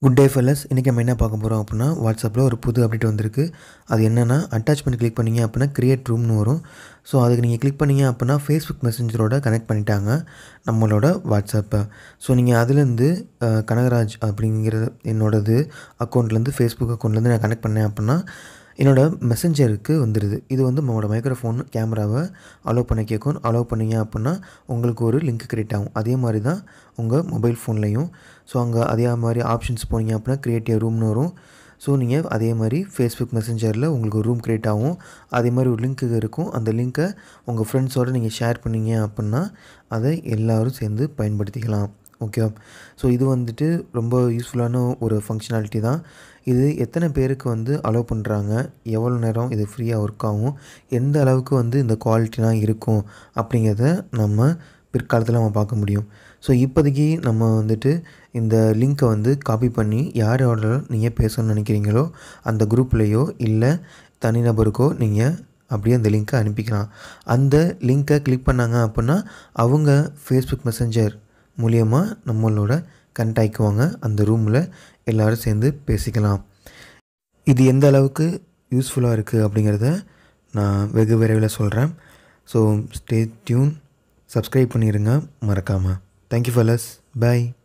good day fellas இன்றைக்கி நம்ம என்ன பார்க்க போகிறோம் அப்படின்னா வாட்ஸ்அப்பில் ஒரு புது அப்டேட் வந்திருக்கு அது என்னென்னா அட்டாச்மெண்ட் கிளிக் பண்ணீங்க அப்படின்னா கிரியேட் ரூம்னு வரும் ஸோ அதுக்கு நீங்கள் கிளிக் பண்ணீங்க அப்படின்னா ஃபேஸ்புக் மெசஞ்சரோட கனெக்ட் பண்ணிட்டாங்க நம்மளோட வாட்ஸ்அப்பை ஸோ நீங்கள் அதுலேருந்து அஹ், கனகராஜ் அப்படிங்கிற என்னோடது அக்கௌண்ட்லேருந்து ஃபேஸ்புக் அக்கௌண்ட்லேருந்து நான் கனெக்ட் பண்ணேன் அப்படின்னா என்னோடய மெசஞ்சருக்கு வந்துடுது இது வந்து நம்மளோட மைக்ரோஃபோன் கேமராவை அலோவ் பண்ண கேட்கும் அலோவ் பண்ணீங்க அப்படின்னா உங்களுக்கு ஒரு லிங்க் கிரியேட் ஆகும் அதே மாதிரி தான் உங்கள் மொபைல் ஃபோன்லேயும் ஸோ அங்கே அதே மாதிரி ஆப்ஷன்ஸ் போனீங்க அப்படின்னா கிரியேட்டிவ் ரூம்னு வரும் ஸோ நீங்கள் அதே மாதிரி ஃபேஸ்புக் மெசஞ்சரில் உங்களுக்கு ஒரு ரூம் க்ரியேட் ஆகும் அதே மாதிரி ஒரு லிங்க் இருக்கும் அந்த லிங்க்கை உங்கள் ஃப்ரெண்ட்ஸோடு நீங்கள் ஷேர் பண்ணீங்க அப்படின்னா அதை எல்லோரும் சேர்ந்து பயன்படுத்திக்கலாம் ஓகே ஸோ இது வந்துட்டு ரொம்ப யூஸ்ஃபுல்லான ஒரு ஃபங்க்ஷனாலிட்டி தான் இது எத்தனை பேருக்கு வந்து அலோவ் பண்ணுறாங்க எவ்வளோ நேரம் இது ஃப்ரீயாக ஒர்க் ஆகும் எந்த அளவுக்கு வந்து இந்த குவாலிட்டிலாம் இருக்கும் அப்படிங்கிறத நம்ம பிற்காலத்தில் நம்ம பார்க்க முடியும் ஸோ இப்போதைக்கு நம்ம வந்துட்டு இந்த லிங்க்கை வந்து காப்பி பண்ணி யாரோட நீங்கள் பேசணும்னு நினைக்கிறீங்களோ அந்த குரூப்லேயோ இல்லை தனிநபருக்கோ நீங்கள் அப்படியே அந்த லிங்க்கை அனுப்பிக்கலாம் அந்த லிங்க்கை கிளிக் பண்ணாங்க அப்படின்னா அவங்க ஃபேஸ்புக் மெசஞ்சர் மூலியமாக நம்மளோட கனெக்ட் ஆகிக்குவாங்க அந்த ரூமில் எல்லோரும் சேர்ந்து பேசிக்கலாம் இது எந்த அளவுக்கு யூஸ்ஃபுல்லாக இருக்குது அப்படிங்கிறத நான் வெகு விரைவில் சொல்கிறேன் ஸோ ஸ்டே டியூன் சப்ஸ்கிரைப் பண்ணிடுங்க மறக்காமல் தேங்க்யூ ஃபெல்லஸ் பை